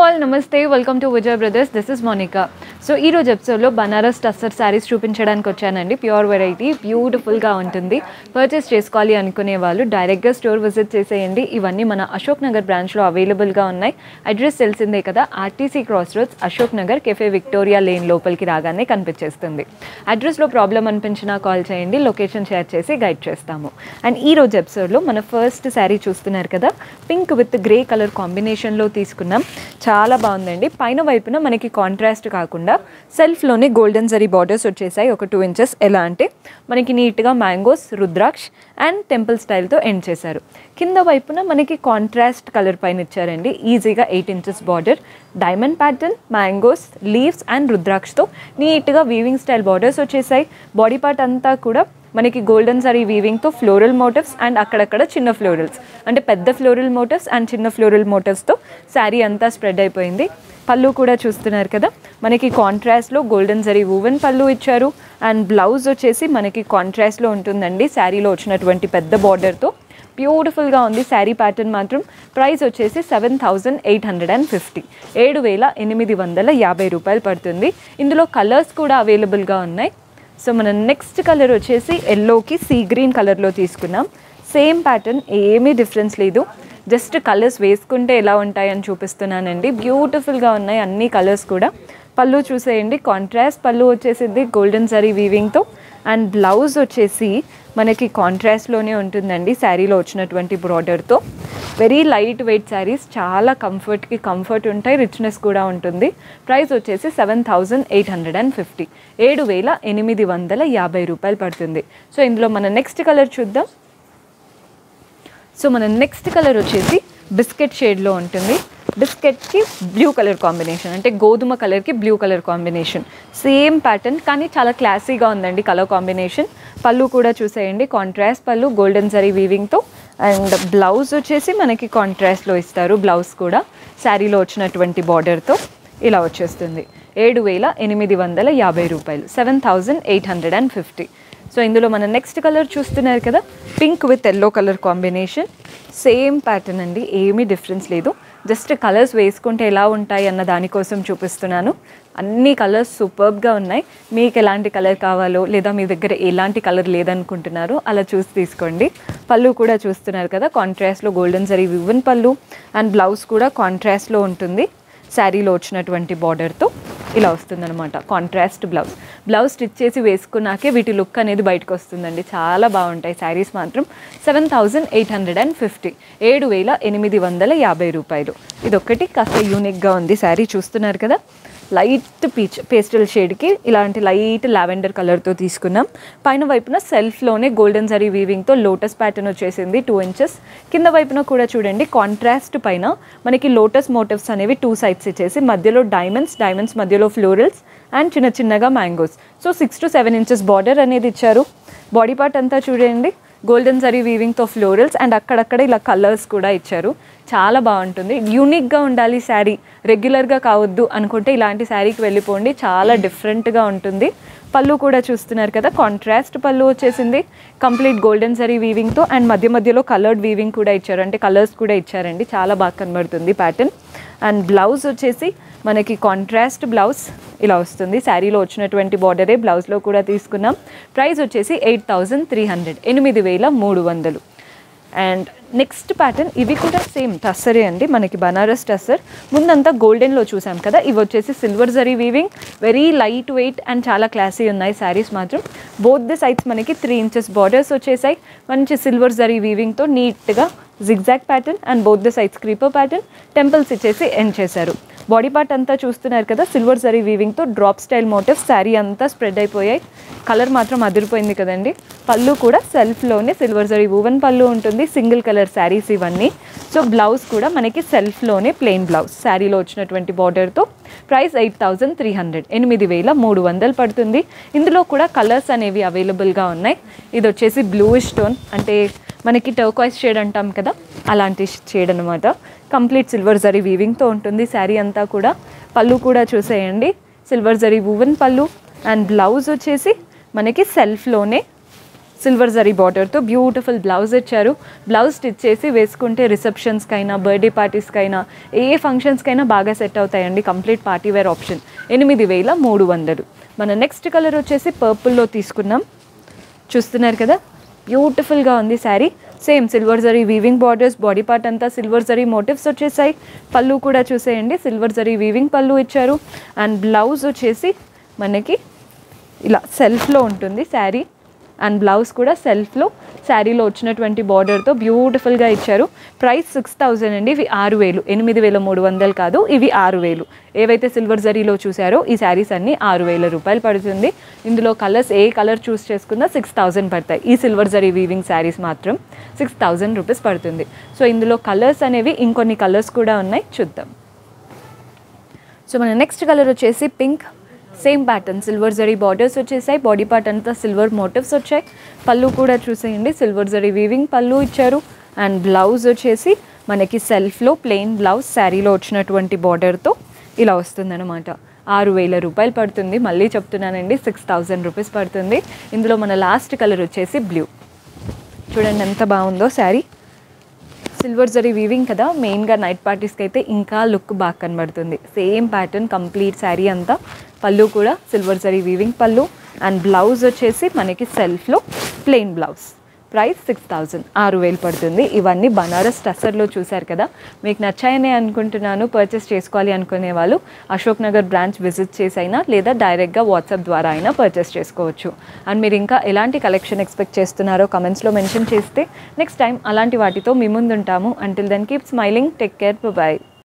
all namaste welcome to Vijay brothers this is Monica so ఈ రోజు ఎపిసోడ్లో బనారస్ టస్సర్ శారీస్ చూపించడానికి వచ్చానండి ప్యూర్ వెరైటీ బ్యూటిఫుల్గా ఉంటుంది పర్చేస్ చేసుకోవాలి అనుకునే వాళ్ళు డైరెక్ట్గా స్టోర్ విజిట్ చేసేయండి ఇవన్నీ మన అశోక్ నగర్ బ్రాంచ్లో అవైలబుల్గా ఉన్నాయి అడ్రస్ తెలిసిందే కదా RTC cross roads Ashok Nagar cafe Victoria lane లోపలికి రాగానే కనిపించేస్తుంది అడ్రస్లో ప్రాబ్లం అనిపించినా కాల్ చేయండి లొకేషన్ షేర్ చేసి గైడ్ చేస్తాము అండ్ ఈ రోజు ఎపిసోడ్లో మన ఫస్ట్ శారీ చూస్తున్నారు కదా పింక్ విత్ గ్రే కలర్ కాంబినేషన్లో తీసుకున్నాం చాలా బాగుందండి పైన వైపున మనకి కాంట్రాస్ట్ కాకుండా సెల్ఫ్లోనే గోల్డెన్ జరీ బార్డర్స్ వచ్చేసాయి ఒక టూ ఇంచెస్ ఎలా అంటే మనకి నీట్గా మ్యాంగోస్ రుద్రాక్ష్ అండ్ టెంపుల్ స్టైల్తో ఎండ్ చేశారు కింద వైపున మనకి కాంట్రాస్ట్ కలర్ పైన ఇచ్చారండి ఈజీగా eight inches border diamond pattern mangoes leaves and రుద్రాక్షతో నీట్గా వీవింగ్ స్టైల్ బార్డర్స్ వచ్చేసాయి బాడీ పార్ట్ అంతా కూడా మనకి గోల్డెన్ సరీ వీవింగ్తో ఫ్లోరల్ మోటివ్స్ అండ్ అక్కడక్కడ చిన్న ఫ్లోరల్స్ అంటే పెద్ద ఫ్లోరల్ మోటివ్స్ అండ్ చిన్న ఫ్లోరల్ మోటివ్స్తో శారీ అంతా స్ప్రెడ్ అయిపోయింది పళ్ళు కూడా చూస్తున్నారు కదా మనకి కాంట్రాస్ట్లో గోల్డెన్ జరీ వూవెన్ పళ్ళు ఇచ్చారు అండ్ బ్లౌజ్ వచ్చేసి మనకి కాంట్రాస్ట్లో ఉంటుందండి శారీలో వచ్చినటువంటి పెద్ద బార్డర్తో బ్యూటిఫుల్గా ఉంది శారీ ప్యాటర్న్ మాత్రం ప్రైస్ వచ్చేసి seven thousand eight hundred and fifty ఏడు వేల ఎనిమిది వందల యాభై రూపాయలు పడుతుంది ఇందులో కలర్స్ కూడా అవైలబుల్గా ఉన్నాయి సో మన నెక్స్ట్ కలర్ వచ్చేసి ఎల్లోకి సీ గ్రీన్ కలర్లో తీసుకున్నాం సేమ్ ప్యాటర్న్ ఏమీ డిఫరెన్స్ లేదు జస్ట్ కలర్స్ వేసుకుంటే ఎలా ఉంటాయని చూపిస్తున్నానండి బ్యూటిఫుల్గా ఉన్నాయి అన్ని కలర్స్ కూడా పళ్ళు చూసేయండి కాంట్రాస్ట్ పళ్ళు వచ్చేసింది గోల్డెన్ జరీ వీవింగ్తో అండ్ బ్లౌజ్ వచ్చేసి మనకి కాంట్రాస్ట్లోనే ఉంటుందండి శారీలో వచ్చినటువంటి బ్రాడర్తో వెరీ లైట్ వెయిట్ శారీస్ చాలా కంఫర్ట్కి కంఫర్ట్ ఉంటాయి రిచ్నెస్ కూడా ఉంటుంది ప్రైస్ వచ్చేసి seven thousand eight hundred and fifty ఏడు వేల ఎనిమిది వందల యాభై రూపాయలు పడుతుంది సో ఇందులో మన నెక్స్ట్ కలర్ చూద్దాం సో మన నెక్స్ట్ కలర్ వచ్చేసి బిస్కెట్ షేడ్లో ఉంటుంది బిస్కెట్కి బ్లూ కలర్ కాంబినేషన్ అంటే గోధుమ కలర్కి blue colour combination same pattern కానీ చాలా క్లాసీగా ఉందండి కలర్ కాంబినేషన్ పళ్ళు కూడా చూసేయండి కాంట్రాస్ట్ పళ్ళు గోల్డెన్ జరీ వీవింగ్తో అండ్ బ్లౌజ్ వచ్చేసి మనకి కాంట్రాస్ట్లో ఇస్తారు బ్లౌజ్ కూడా శారీలో వచ్చినటువంటి బార్డర్తో ఇలా వచ్చేస్తుంది ఏడు వేల ఎనిమిది వందల యాభై రూపాయలు seven thousand eight hundred and fifty so ఇందులో మన నెక్స్ట్ కలర్ చూస్తున్నారు కదా pink with yellow colour combination same pattern అండి ఏమీ డిఫరెన్స్ లేదు జస్ట్ కలర్స్ వేసుకుంటే ఎలా ఉంటాయి అన్న దానికోసం చూపిస్తున్నాను అన్ని కలర్స్ సూపర్బ్గా ఉన్నాయి మీకు ఎలాంటి కలర్ కావాలో లేదా మీ దగ్గర ఎలాంటి కలర్ లేదనుకుంటున్నారో అలా చూసి తీసుకోండి పళ్ళు కూడా చూస్తున్నారు కదా కాంట్రాస్ట్లో గోల్డెన్ జరీ వివన్ పళ్ళు అండ్ బ్లౌజ్ కూడా కాంట్రాస్ట్లో ఉంటుంది శారీలో వచ్చినటువంటి బార్డర్తో ఇలా వస్తుందన్నమాట కాంట్రాస్ట్ బ్లౌజ్ బ్లౌజ్ స్టిచ్ చేసి వేసుకున్నాకే వీటి లుక్ అనేది బయటకు వస్తుందండి చాలా బాగుంటాయి శారీస్ మాత్రం seven thousand eight hundred and fifty ఏడు వేల ఎనిమిది వందల యాభై రూపాయలు ఇదొక్కటి కాస్త యూనిక్గా ఉంది శారీ చూస్తున్నారు కదా లైట్ పీచ్ పేస్టల్ షేడ్కి ఇలాంటి లైట్ లావెండర్ కలర్తో తీసుకున్నాం పైన వైపున సెల్ఫ్లోనే గోల్డెన్ జరీ వీవింగ్తో లోటస్ ప్యాటర్న్ వచ్చేసింది టూ ఇంచెస్ కింద వైపున కూడా చూడండి కాంట్రాస్ట్ పైన మనకి లోటస్ మోటివ్స్ అనేవి టూ సైడ్స్ ఇచ్చేసి మధ్యలో డైమండ్స్ డైమండ్స్ మధ్యలో ఫ్లోరల్స్ అండ్ చిన్న చిన్నగా mangoes so six to seven inches border అనేది ఇచ్చారు బాడీ పార్ట్ అంతా చూడండి గోల్డెన్ జరీ వీవింగ్తో ఫ్లోరల్స్ అండ్ అక్కడక్కడ ఇలా కలర్స్ కూడా ఇచ్చారు చాలా బాగుంటుంది యూనిక్గా ఉండాలి శారీ రెగ్యులర్గా కావద్దు అనుకుంటే ఇలాంటి శారీకి వెళ్ళిపోండి చాలా డిఫరెంట్గా ఉంటుంది పళ్ళు కూడా చూస్తున్నారు కదా కాంట్రాస్ట్ పళ్ళు వచ్చేసింది కంప్లీట్ గోల్డెన్ జరీ వీవింగ్తో అండ్ మధ్య మధ్యలో కలర్డ్ వీవింగ్ కూడా ఇచ్చారు అంటే కలర్స్ కూడా ఇచ్చారండి చాలా బాగా కనబడుతుంది ప్యాటర్న్ అండ్ బ్లౌజ్ వచ్చేసి మనకి కాంట్రాస్ట్ బ్లౌజ్ ఇలా వస్తుంది శారీలో వచ్చినటువంటి బార్డరే బ్లౌజ్లో కూడా తీసుకున్నాం ప్రైస్ వచ్చేసి ఎయిట్ థౌజండ్ త్రీ హండ్రెడ్ ఎనిమిది వేల మూడు వందలు అండ్ నెక్స్ట్ ప్యాటర్న్ ఇవి కూడా సేమ్ టస్సరే అండి మనకి బనారస్ టస్సర్ ముందంతా గోల్డెన్లో చూసాం కదా ఇవి వచ్చేసి silver zari weaving very light weight and చాలా క్లాసీ ఉన్నాయి శారీస్ మాత్రం బోత్ ది సైడ్స్ మనకి త్రీ ఇంచెస్ బార్డర్స్ వచ్చేసాయి మంచి సిల్వర్ జరీ వీవింగ్తో నీట్గా zigzag pattern and both the sides creeper pattern temples ఇచ్చేసి ఎండ్ చేశారు బాడీ పార్ట్ అంతా చూస్తున్నారు కదా సిల్వర్ జరీ వీవింగ్తో డ్రాప్ స్టైల్ మోటివ్స్ శారీ అంతా స్ప్రెడ్ అయిపోయాయి కలర్ మాత్రం అదిరిపోయింది కదండి పళ్ళు కూడా సెల్ఫ్లోనే సిల్వర్ జరీ వూవెన్ పళ్ళు ఉంటుంది సింగిల్ కలర్ శారీస్ ఇవన్నీ సో బ్లౌజ్ కూడా మనకి సెల్ఫ్లోనే ప్లెయిన్ బ్లౌజ్ శారీలో వచ్చినటువంటి బార్డర్తో price eight thousand three hundred ఎనిమిది వేల మూడు వందలు పడుతుంది ఇందులో కూడా కలర్స్ అనేవి అవైలబుల్గా ఉన్నాయి ఇది వచ్చేసి బ్లూయిష్ టోన్ అంటే మనకి టర్కాయిస్ షేడ్ అంటాం కదా అలాంటి షేడ్ అనమాట కంప్లీట్ సిల్వర్ జరీ వీవింగ్తో ఉంటుంది శారీ అంతా కూడా పళ్ళు కూడా చూసేయండి సిల్వర్ జరీ వూవెన్ పళ్ళు అండ్ బ్లౌజ్ వచ్చేసి మనకి సెల్ఫ్లోనే సిల్వర్ జరీ బార్డర్తో బ్యూటిఫుల్ బ్లౌజ్ ఇచ్చారు బ్లౌజ్ స్టిచ్ చేసి వేసుకుంటే రిసెప్షన్స్కైనా బర్త్డే పార్టీస్కైనా ఏ ఫంక్షన్స్కైనా బాగా సెట్ అవుతాయండి కంప్లీట్ పార్టీ వేర్ ఆప్షన్ ఎనిమిది వేల మూడు వందలు మన నెక్స్ట్ కలర్ వచ్చేసి పర్పుల్లో తీసుకున్నాం చూస్తున్నారు కదా బ్యూటిఫుల్గా ఉంది sari same silver zari weaving borders body part అంతా సిల్వర్ జరీ మోటివ్స్ వచ్చేసాయి పళ్ళు కూడా చూసేయండి సిల్వర్ జరీ వీవింగ్ పళ్ళు ఇచ్చారు అండ్ బ్లౌజ్ వచ్చేసి మనకి ఇలా సెల్ఫ్లో ఉంటుంది శారీ అండ్ బ్లౌజ్ కూడా సెల్ఫ్లో శారీలో వచ్చినటువంటి బార్డర్తో బ్యూటిఫుల్గా ఇచ్చారు ప్రైస్ సిక్స్ థౌజండ్ అండి ఇవి ఆరు వేలు ఎనిమిది వేల మూడు వందలు కాదు ఇవి ఆరు వేలు ఏవైతే సిల్వర్ జరీలో చూసారో ఈ శారీస్ అన్నీ ఆరు వేల రూపాయలు పడుతుంది ఇందులో కలర్స్ ఏ కలర్ చూస్ చేసుకున్నా సిక్స్ థౌజండ్ పడతాయి ఈ సిల్వర్ జరీ వీవింగ్ శారీస్ మాత్రం సిక్స్ థౌజండ్ రూపీస్ పడుతుంది సో ఇందులో కలర్స్ అనేవి ఇంకొన్ని కలర్స్ కూడా ఉన్నాయి చూద్దాం సో మన నెక్స్ట్ కలర్ వచ్చేసి pink same pattern silver zari borders వచ్చేసాయి బాడీ పార్ట్ అంతా సిల్వర్ మోటివ్స్ వచ్చాయి పళ్ళు కూడా చూసేయండి సిల్వర్ జరీ వీవింగ్ పళ్ళు ఇచ్చారు అండ్ బ్లౌజ్ వచ్చేసి మనకి సెల్ఫ్లో ప్లెయిన్ బ్లౌజ్ శారీలో వచ్చినటువంటి బార్డర్తో ఇలా వస్తుందన్నమాట ఆరు వేల రూపాయలు పడుతుంది మళ్ళీ చెప్తున్నానండి సిక్స్ థౌజండ్ రూపీస్ పడుతుంది ఇందులో మన లాస్ట్ కలర్ వచ్చేసి బ్లూ చూడండి ఎంత బాగుందో శారీ సిల్వర్ జరీ వీవింగ్ కదా మెయిన్గా నైట్ పార్టీస్కి అయితే ఇంకా లుక్ బాగా కనబడుతుంది సేమ్ ప్యాటర్న్ కంప్లీట్ శారీ అంతా పళ్ళు కూడా సిల్వర్ జరీ వీవింగ్ పళ్ళు అండ్ బ్లౌజ్ వచ్చేసి మనకి సెల్ఫ్లో plain blouse price six thousand ఆరు వేలు పడుతుంది ఇవన్నీ బనారస్ టసర్లో చూశారు కదా మీకు నచ్చాయని అనుకుంటున్నాను పర్చేస్ చేసుకోవాలి అనుకునే వాళ్ళు అశోక్ నగర్ బ్రాంచ్ విజిట్ చేసి అయినా లేదా డైరెక్ట్గా వాట్సాప్ ద్వారా అయినా పర్చేస్ చేసుకోవచ్చు అండ్ మీరు ఇంకా ఎలాంటి కలెక్షన్ ఎక్స్పెక్ట్ చేస్తున్నారో కమెంట్స్లో మెన్షన్ చేస్తే నెక్స్ట్ టైం అలాంటి వాటితో మీ ముందు ఉంటాము until then keep smiling take care bye